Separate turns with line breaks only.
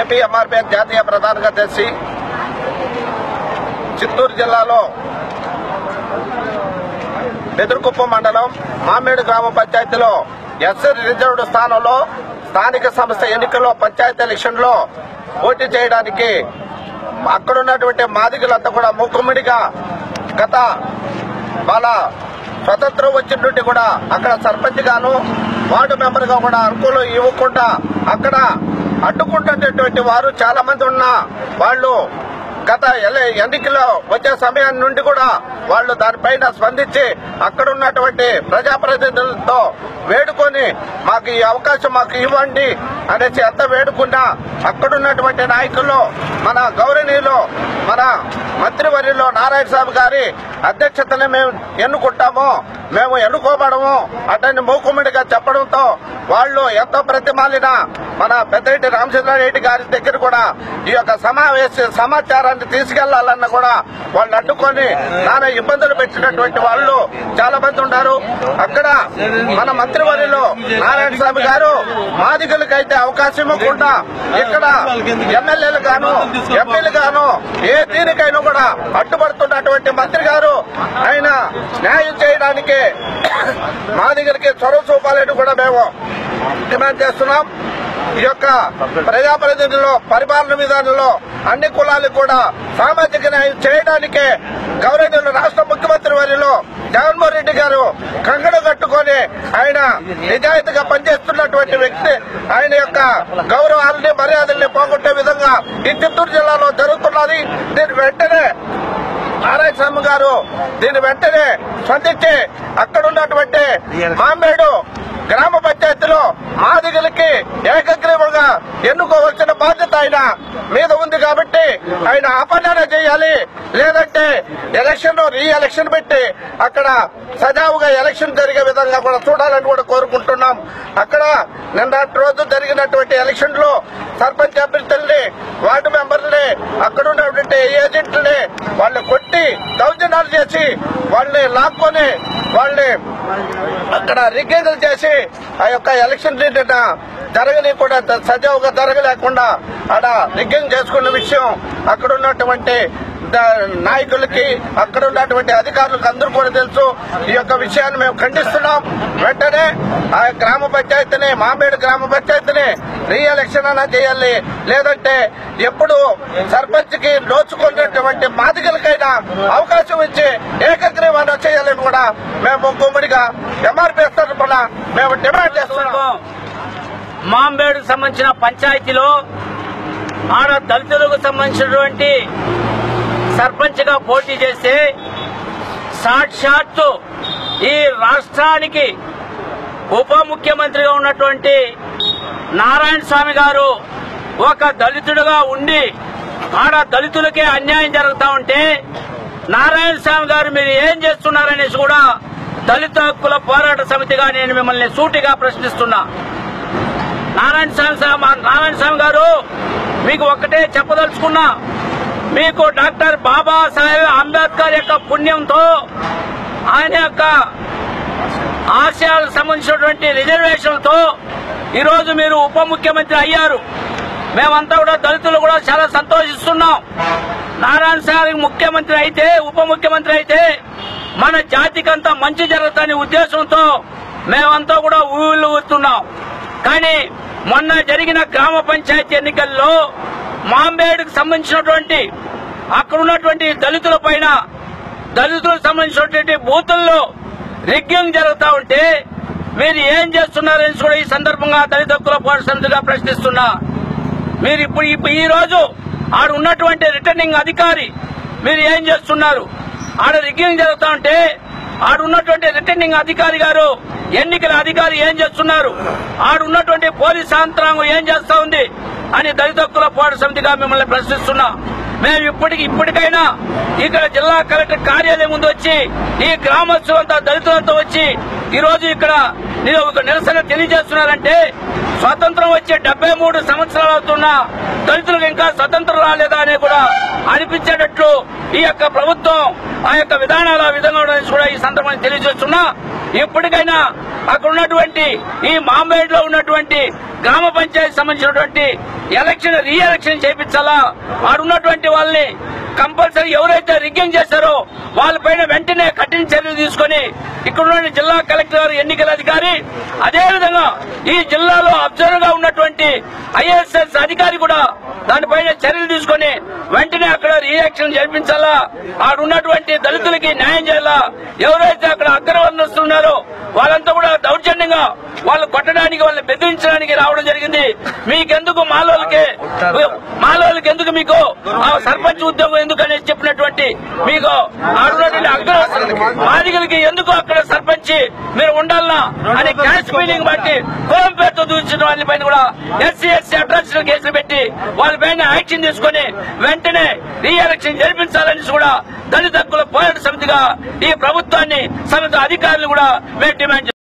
AP MRPS జాతీయ ప్రధాన కార్యదర్శి చిత్తూరు జిల్లాలో బెదురుకుప్ప మండలం మామేడు గ్రామ పంచాయతీలో ఎస్సీ రిజర్వ్డ్ స్థానంలో స్థానిక సంస్థ ఎన్నికల్లో పంచాయతీ ఎలక్షన్ లో పోటీ చేయడానికి అక్కడ ఉన్నటువంటి మాదిగలంతా కూడా మూకుమ్మడిగా గత వాళ్ళ స్వతంత్రం వచ్చిన నుండి కూడా అక్కడ సర్పంచ్ గాను వార్డు మెంబర్ గా కూడా అనుకూలం ఇవ్వకుండా అక్కడ అడ్డుకుంటున్నటువంటి వారు చాలా మంది ఉన్న వాళ్ళు గత ఎల- ఎన్నికల్లో వచ్చే సమయం నుండి కూడా వాళ్ళు దానిపైన స్పందించి అక్కడ ఉన్నటువంటి ప్రజాప్రతినిధులతో వేడుకొని మాకు ఈ అవకాశం మాకు ఇవ్వండి అనేసి ఎంత వేడుకున్నా అక్కడ ఉన్నటువంటి నాయకులు మన గౌరవనీయులు మన మంత్రివర్యులు నారాయణ స్వామి గారి అధ్యక్షతనే మేము ఎన్నుకుంటాము మేము ఎన్నుకోబడము అతన్ని మూకుమ్మడిగా చెప్పడంతో వాళ్ళు ఎంతో ప్రతిమాలిన మన పెద్దరెడ్డి రామచంద్రారెడ్డి గారి దగ్గర కూడా ఈ యొక్క సమావేశ సమాచారాన్ని తీసుకెళ్లాలన్న కూడా వాళ్ళు అడ్డుకొని నానా ఇబ్బందులు పెట్టినటువంటి వాళ్ళు చాలా మంది ఉన్నారు అక్కడ మన మంత్రివర్యులు నారాయణ స్వామి గారు మాదిగలకైతే అవకాశం ఇవ్వకుండా ఇక్కడ ఎమ్మెల్యేలు గాను ఎంపీలు గాను ఏ దీనికైనా కూడా అడ్డుపడుతున్నటువంటి మంత్రి గారు ఆయన న్యాయం చేయడానికి మాదిగలకి చొరవ చూపాలని కూడా మేము డిమాండ్ చేస్తున్నాం ఈ యొక్క ప్రజాప్రతినిధులు పరిపాలన విధానంలో అన్ని కులాలకు కూడా సామాజిక న్యాయం చేయడానికే గౌరవనీయులు రాష్ట్ర ముఖ్యమంత్రి వారిలో జగన్మోహన్ రెడ్డి గారు కంగడు కట్టుకొని ఆయన నిజాయితీగా పనిచేస్తున్నటువంటి వ్యక్తి ఆయన యొక్క గౌరవాలని మర్యాదల్ని పోగొట్టే విధంగా ఈ చిత్తూరు జిల్లాలో జరుగుతున్నది దీని వెంటనే నారాయణ స్వామి గారు దీని వెంటనే స్పందించి అక్కడ ఉన్నటువంటి మామేడు గ్రామ పంచాయతీలో మాదిగలకి ఏకగ్రీవంగా ఎన్నుకోవాల్సిన బాధ్యత ఆయన మీద ఉంది కాబట్టి ఆయన ఆపణన చేయాలి లేదంటే ఎలక్షన్ రీ ఎలక్షన్ పెట్టి అక్కడ సజావుగా ఎలక్షన్ జరిగే విధంగా కూడా చూడాలని కూడా కోరుకుంటున్నాం అక్కడ నిన్నటి రోజు జరిగినటువంటి ఎలక్షన్ లో సర్పంచ్ అభ్యర్థుల్ని వార్డు మెంబర్ని అక్కడ ఉన్నటువంటి ఏజెంట్లని వాళ్ళు కొట్టి దౌర్జన్యాలు చేసి వాళ్ళని లాక్కొని వాళ్ళని అక్కడ రిగ్గేజులు చేసి ఆ యొక్క ఎలక్షన్ నిన్న జరగని కూడా సజావుగా జరగలేకుండా ఆడ రిగ్గింగ్ చేసుకున్న విషయం అక్కడ ఉన్నటువంటి ద- నాయకులకి అక్కడ ఉన్నటువంటి అధికారులకు అందరూ కూడా తెలుసు ఈ యొక్క విషయాన్ని మేము ఖండిస్తున్నాం వెంటనే ఆ గ్రామ పంచాయతీని మామేడు గ్రామ పంచాయతీని రీ ఎలక్షన్ అన్నా చేయాలి లేదంటే ఎప్పుడు సర్పంచ్ కి దోచుకున్నటువంటి మాదిగలకైనా అవకాశం ఇచ్చి ఏకగ్రీవాన్ని చేయాలని కూడా మేము గుమ్మడిగా ఎంఆర్పీ తరఫున మేము డిమాండ్ చేస్తున్నాం
మాంబేడుకు సంబంధించిన పంచాయతీలో ఆడ దళితులకు సంబంధించినటువంటి సర్పంచ్ గా పోటీ చేస్తే సాక్షాత్తు ఈ రాష్ట్రానికి ఉప ముఖ్యమంత్రిగా ఉన్నటువంటి నారాయణ స్వామి గారు ఒక దళితుడుగా ఉండి ఆడ దళితులకే అన్యాయం జరుగుతా ఉంటే నారాయణ స్వామి గారు మీరు ఏం చేస్తున్నారనేసి కూడా దళిత హక్కుల పోరాట సమితిగా నేను మిమ్మల్ని సూటిగా ప్రశ్నిస్తున్నా నారాయణ స్వామి సా- మా నారాయణ స్వామి గారు మీకు ఒక్కటే చెప్పదలుచుకున్నా మీకు డాక్టర్ బాబాసాహెబ్ అంబేద్కర్ యొక్క పుణ్యంతో ఆయన యొక్క ఆశయాలకు సంబంధించినటువంటి రిజర్వేషన్లతో ఈరోజు మీరు ఉప ముఖ్యమంత్రి అయ్యారు మేమంతా కూడా దళితులు కూడా చాలా సంతోషిస్తున్నాం నారాయణ స్వామి ముఖ్యమంత్రి అయితే ఉప ముఖ్యమంత్రి అయితే మన జాతికంతా మంచి జరుగుతుందనే ఉద్దేశంతో మేమంతా కూడా ఊళ్ళు ఊతున్నాం కానీ మొన్న జరిగిన గ్రామ పంచాయతీ ఎన్నికల్లో మాంబేడుకు సంబంధించినటువంటి అక్కడ ఉన్నటువంటి దళితుల పైన దళితులకు సంబంధించినటువంటి బూతుల్లో రిగ్గింగ్ జరుగుతా ఉంటే మీరు ఏం చేస్తున్నారని కూడా ఈ సందర్భంగా దళిత హక్కుల పోరాట సమితిగా ప్రశ్నిస్తున్నా మీరు ఇప్పుడు ఇప్పుడు ఈ రోజు ఆడ ఉన్నటువంటి రిటర్నింగ్ అధికారి మీరు ఏం చేస్తున్నారు ఆడ రిగ్గింగ్ జరుగుతా ఉంటే ఆడ ఉన్నటువంటి రిటర్నింగ్ అధికారి గారు ఎన్నికల అధికారి ఏం చేస్తున్నారు ఆడ ఉన్నటువంటి పోలీస్ యంత్రాంగం ఏం చేస్తా ఉంది అని దళిత హక్కుల పోరాట సమితిగా మిమ్మల్ని ప్రశ్నిస్తున్నా మేము ఇప్పటికి ఇప్పటికైనా ఇక్కడ జిల్లా కలెక్టర్ కార్యాలయం ముందు వచ్చి ఈ గ్రామస్తులంతా దళితులంతా వచ్చి ఈ రోజు ఇక్కడ మీరు ఒక నిరసన తెలియజేస్తున్నారంటే స్వాతంత్రం వచ్చే డెబ్బై మూడు సంవత్సరాలు అవుతున్నా దళితులకు ఇంకా స్వతంత్రం రాలేదా అని కూడా అనిపించేటట్లు ఈ యొక్క ప్రభుత్వం ఆ యొక్క విధానాలు ఆ విధంగా ఉండదని కూడా ఈ సందర్భంగా తెలియజేస్తున్నా ఇప్పటికైనా అక్కడ ఉన్నటువంటి ఈ మాంబేడ్లో ఉన్నటువంటి గ్రామ పంచాయతీ సంబంధించినటువంటి ఎలక్షన్ రీ ఎలక్షన్ చేపించాలా ఆడున్నటువంటి వాళ్ళని కంపల్సరీ ఎవరైతే రిగ్గింగ్ చేశారో వాళ్ళపైన వెంటనే కఠిన చర్యలు తీసుకొని ఇక్కడ ఉన్న జిల్లా కలెక్టర్ గారు ఎన్నికల అధికారి అదేవిధంగా ఈ జిల్లాలో అబ్జర్వర్ గా ఉన్నటువంటి ఐఏఎస్ఎస్ అధికారి కూడా దానిపైన చర్యలు తీసుకొని వెంటనే అక్కడ రియాక్షన్ జరిపించాలా ఆడున్నటువంటి దళితులకి న్యాయం చేయాలా ఎవరైతే అక్కడ అగ్రవర్ణిస్తున్నారో వాళ్ళంతా కూడా దౌర్జన్యంగా వాళ్ళు కొట్టడానికి వాళ్ళని బెదిరించడానికి రావడం జరిగింది మీకెందుకు మాలోలకి మాలోలకి ఎందుకు మీకు ఆ సర్పంచ్ ఉద్యోగం ఎందుకు అనేది చెప్పినటువంటి మీకు ఆడున్నటువంటి అగ్ర మాదిగలకి ఎందుకు అక్కడ సర్పంచ్ మీరు ఉండాలనా అనే క్యాష్ ఫీలింగ్ బట్టి కులం పేరుతో దూచిన వాళ్ళపైన కూడా ఎస్సీ ఎస్సీ అట్రాసిటీ కేసులు పెట్టి వాళ్ళపైన యాక్షన్ తీసుకొని వెంటనే రీ ఎలక్షన్ జరిపించాలని కూడా దళిత హక్కుల పోరాట సమితిగా ఈ ప్రభుత్వాన్ని సమితి అధికారులు కూడా మేము డిమాండ్ చేస్తున్నాం.